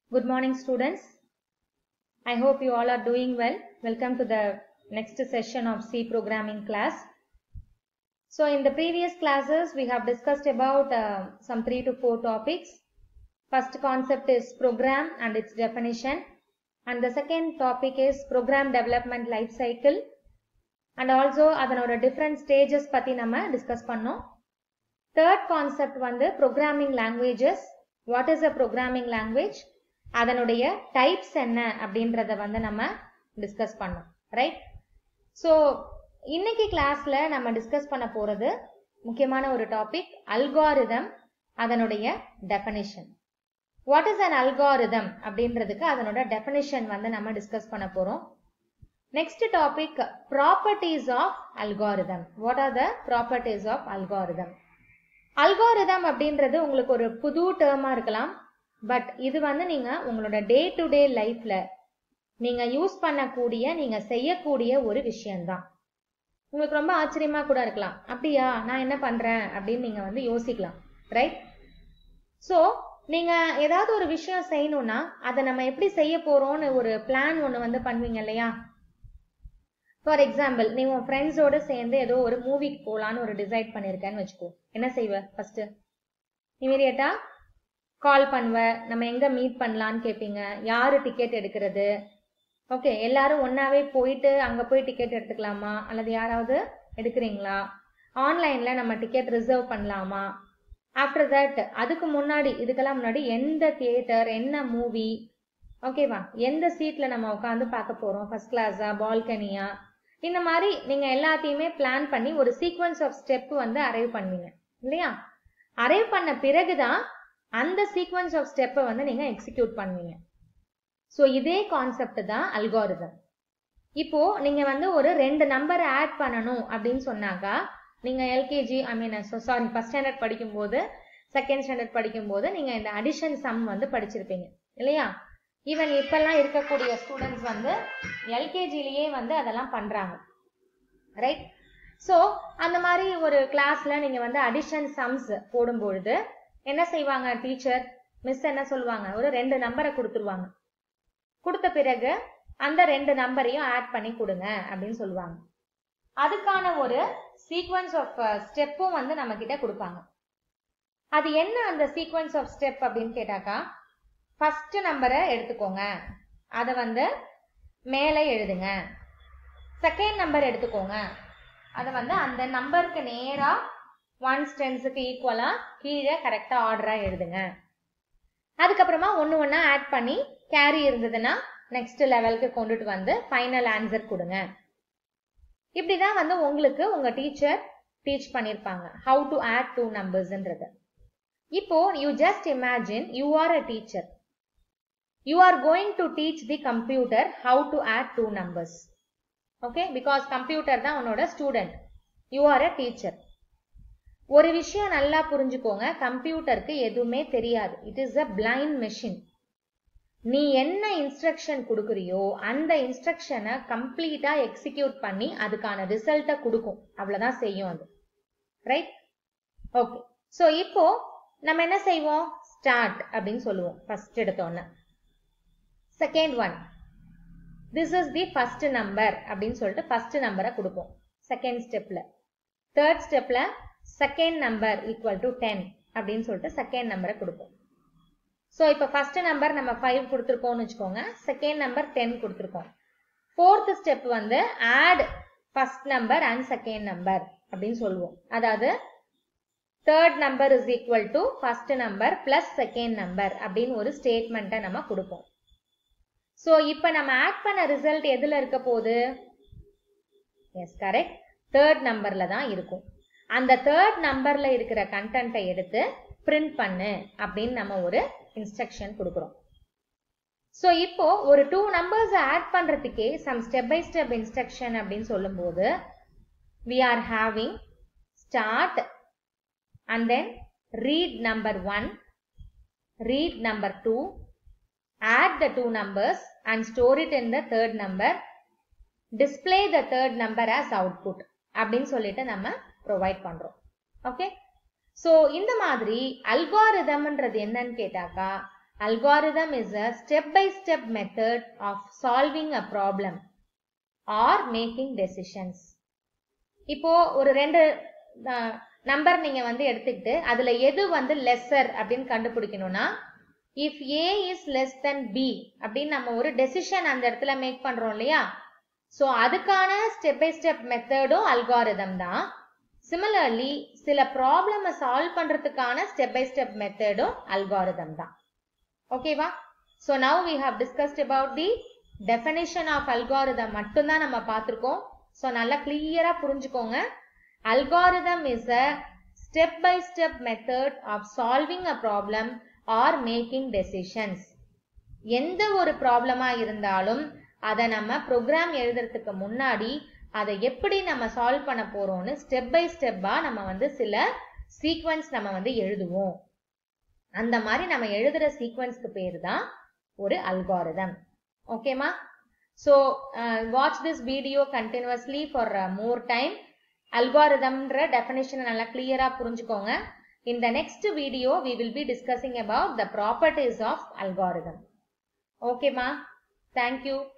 Good morning, students. I hope you all are doing well. Welcome to the next session of C programming class. So, in the previous classes, we have discussed about uh, some three to four topics. First concept is program and its definition. And the second topic is program development life cycle. And also, அதனோட different stages பத்தி நம்ம discuss பண்ணோம். Third concept வந்து programming languages. What is a programming language? அதனுடைய types என்ன அப்படின்றத வந்து நம்ம டிஸ்கஸ் பண்ணோம் ரைட் ஸோ இன்னைக்கு கிளாஸ்ல நம்ம டிஸ்கஸ் பண்ண போறது முக்கியமான ஒரு டாபிக் அல்காரிதம் அதனுடைய definition what is an algorithm அப்படின்றதுக்கு அதனோட டெஃபனிஷன் வந்து நம்ம டிஸ்கஸ் பண்ண போறோம் next topic properties of algorithm what are the properties of algorithm algorithm அப்படின்றது உங்களுக்கு ஒரு புது டேர்மா இருக்கலாம் பட் இது வந்து நீங்க உங்களோட டே டு டே லைஃப்ல நீங்க யூஸ் பண்ணக்கூடிய நீங்க செய்யக்கூடிய ஒரு விஷயம்தான் உங்களுக்கு ரொம்ப ஆச்சரியமா கூட இருக்கலாம் அப்படியா நான் என்ன பண்றேன் அப்படின்னு நீங்க வந்து யோசிக்கலாம் ரைட் ஸோ நீங்க ஏதாவது ஒரு விஷயம் செய்யணும்னா அதை நம்ம எப்படி செய்ய போறோம்னு ஒரு பிளான் ஒன்று வந்து பண்ணுவீங்க இல்லையா ஃபார் எக்ஸாம்பிள் நீ உன் ஃப்ரெண்ட்ஸோட சேர்ந்து ஏதோ ஒரு மூவிக்கு போகலான்னு ஒரு டிசைட் பண்ணியிருக்கேன்னு வச்சுக்கோ என்ன செய்வ ஃபர்ஸ்ட் இமீடியட்டா கால் பண்ணுவ நம்ம எங்க மீட் பண்ணலான்னு கேட்பீங்க யாரு டிக்கெட் எடுக்கிறது ஓகே எல்லாரும் ஒன்னாவே போயிட்டு அங்க போய் டிக்கெட் எடுத்துக்கலாமா அல்லது யாராவது எடுக்கிறீங்களா ஆன்லைன்ல நம்ம டிக்கெட் ரிசர்வ் பண்ணலாமா ஆஃப்டர் தட் அதுக்கு முன்னாடி இதுக்கெல்லாம் முன்னாடி எந்த தியேட்டர் என்ன மூவி ஓகேவா எந்த சீட்ல நம்ம உட்காந்து பார்க்க போறோம் ஃபர்ஸ்ட் கிளாஸா பால்கனியா இந்த மாதிரி நீங்க எல்லாத்தையுமே பிளான் பண்ணி ஒரு சீக்வன்ஸ் ஆஃப் ஸ்டெப் வந்து அரைவ் பண்ணுவீங்க இல்லையா அரைவ் பண்ண பிறகுதான் அந்த சீக்வன்ஸ் ஆஃப் ஸ்டெப்பை வந்து நீங்க எக்ஸிக்யூட் பண்ணுவீங்க ஸோ இதே கான்செப்ட் தான் அல்காரிதம் இப்போ நீங்க வந்து ஒரு ரெண்டு நம்பரை ஆட் பண்ணணும் அப்படின்னு சொன்னாக்கா நீங்க LKG I mean sorry first standard படிக்கும்போது செகண்ட் ஸ்டாண்டர்ட் படிக்கும்போது நீங்க இந்த அடிஷன் சம் வந்து படிச்சிருப்பீங்க இல்லையா ஈவன் இப்பெல்லாம் இருக்கக்கூடிய ஸ்டூடெண்ட்ஸ் வந்து எல்கேஜிலேயே வந்து அதெல்லாம் பண்றாங்க ரைட் ஸோ அந்த மாதிரி ஒரு கிளாஸ்ல நீங்க வந்து அடிஷன் சம்ஸ் போடும்பொழுது என்ன செய்வாங்க டீச்சர் மிஸ் என்ன சொல்லுவாங்க ஒரு ரெண்டு நம்பரை கொடுத்துருவாங்க கொடுத்த பிறகு அந்த ரெண்டு நம்பரையும் ஆட் பண்ணி கொடுங்க அப்படின்னு சொல்லுவாங்க அதுக்கான ஒரு சீக்வன்ஸ் ஆஃப் ஸ்டெப்பும் வந்து நம்ம கிட்ட கொடுப்பாங்க அது என்ன அந்த சீக்வன்ஸ் ஆஃப் ஸ்டெப் அப்படின்னு கேட்டாக்கா ஃபர்ஸ்ட் நம்பரை எடுத்துக்கோங்க அதை வந்து மேலே எழுதுங்க செகண்ட் நம்பர் எடுத்துக்கோங்க அதை வந்து அந்த நம்பருக்கு நேராக ஒன்ஸ் டென்ஸுக்கு ஈக்குவலாக கீழே கரெக்டாக ஆர்டராக எழுதுங்க அதுக்கப்புறமா ஒன்று ஒன்றா ஆட் பண்ணி கேரி இருந்ததுன்னா நெக்ஸ்ட் லெவலுக்கு கொண்டுட்டு வந்து ஃபைனல் ஆன்சர் கொடுங்க இப்படிதான் வந்து உங்களுக்கு உங்க டீச்சர் டீச் பண்ணியிருப்பாங்க ஹவு டு ஆட் டூ நம்பர்ஸ்ன்றது இப்போ you just imagine you are a teacher you are going to teach the computer how to add two numbers okay because computer தான் உன்னோட student you are a teacher ஒரு விஷயம் நல்லா புரிஞ்சுக்கோங்க கம்ப்யூட்டருக்கு எதுவுமே தெரியாது it is a blind machine நீ என்ன இன்ஸ்ட்ரக்ஷன் கொடுக்குறியோ அந்த இன்ஸ்ட்ரக்ஷனை கம்ப்ளீட்டா எக்ஸிக்யூட் பண்ணி அதுக்கான ரிசல்ட்டை கொடுக்கும் அவ்வளவுதான் செய்யும் அது ரைட் ஓகே ஸோ இப்போ நம்ம என்ன செய்வோம் ஸ்டார்ட் அப்படின்னு சொல்லுவோம் ஃபர்ஸ்ட் எடுத்தோன்னே second one this is the first number அப்படின்னு சொல்லிட்டு ஃபர்ஸ்ட் நம்பரை கொடுப்போம் செகண்ட் ஸ்டெப்ல தேர்ட் ஸ்டெப்ல second number equal to ten அப்படின்னு சொல்லிட்டு செகண்ட் நம்பரை கொடுப்போம் ஸோ இப்போ ஃபர்ஸ்ட் நம்பர் நம்ம ஃபைவ் கொடுத்துருக்கோம்னு வச்சுக்கோங்க செகண்ட் நம்பர் டென் கொடுத்துருக்கோம் ஃபோர்த் ஸ்டெப் வந்து add first number and second number அப்படின்னு சொல்லுவோம் அதாவது third number is equal to first number plus second number அப்படின்னு ஒரு ஸ்டேட்மெண்ட்டை நம்ம கொடுப்போம் ஸோ இப்போ நம்ம ஆட் பண்ண ரிசல்ட் எதில் இருக்க போகுது எஸ் கரெக்ட் தேர்ட் நம்பர்ல தான் இருக்கும் அந்த தேர்ட் நம்பர்ல இருக்கிற கண்டென்ட்டை எடுத்து பிரிண்ட் பண்ணு அப்படின்னு நம்ம ஒரு இன்ஸ்ட்ரக்ஷன் கொடுக்குறோம் ஸோ இப்போ ஒரு டூ நம்பர்ஸ் ஆட் பண்றதுக்கே sum step by step instruction அப்படின்னு சொல்லும்போது we are having start and then read number one read number two add the two numbers and store it in the third number display the third number as output அப்படின்னு சொல்லிட்டு நம்ம provide பண்றோம் okay so இந்த மாதிரி அல்காரிதம்ன்றது என்னன்னு கேட்டாக்கா algorithm is a step by step method of solving a problem or making decisions இப்போ ஒரு ரெண்டு நம்பர் நீங்க வந்து எடுத்துக்கிட்டு அதுல எது வந்து லெஸ்ஸர் அப்படின்னு கண்டுபிடிக்கணும்னா if A is less then B அப்படின்னு நம்ம ஒரு டெசிஷன் அந்த இடத்துல மேக் பண்றோம் இல்லையா ஸோ அதுக்கான ஸ்டெப் பை ஸ்டெப் மெத்தடும் அல்காரிதம் தான் சிமிலர்லி சில ப்ராப்ளமை சால்வ் பண்றதுக்கான ஸ்டெப் பை ஸ்டெப் மெத்தடும் அல்காரிதம் தான் ஓகேவா so now we have discussed about the definition of algorithm மட்டும்தான் நம்ம பார்த்துருக்கோம் ஸோ நல்லா கிளியரா புரிஞ்சுக்கோங்க algorithm is a step by step method of solving a problem or making decisions எந்த ஒரு ப்ராப்ளமா இருந்தாலும் அதை நம்ம ப்ரோக்ராம் எழுதுறதுக்கு முன்னாடி அதை எப்படி நம்ம சால்வ் பண்ண போறோம்னு ஸ்டெப் பை ஸ்டெப்பா நம்ம வந்து சில சீக்வன்ஸ் நம்ம வந்து எழுதுவோம் அந்த மாதிரி நம்ம எழுதுற சீக்வன்ஸ்க்கு பேர் தான் ஒரு அல்காரிதம் ஓகேமா so watch this video continuously for more time அல்காரிதம்ன்ற டெஃபினேஷனை நல்லா கிளியரா புரிஞ்சுக்கோங்க In the next video, we will be discussing about the properties of algorithm. Okay, ma. Thank you.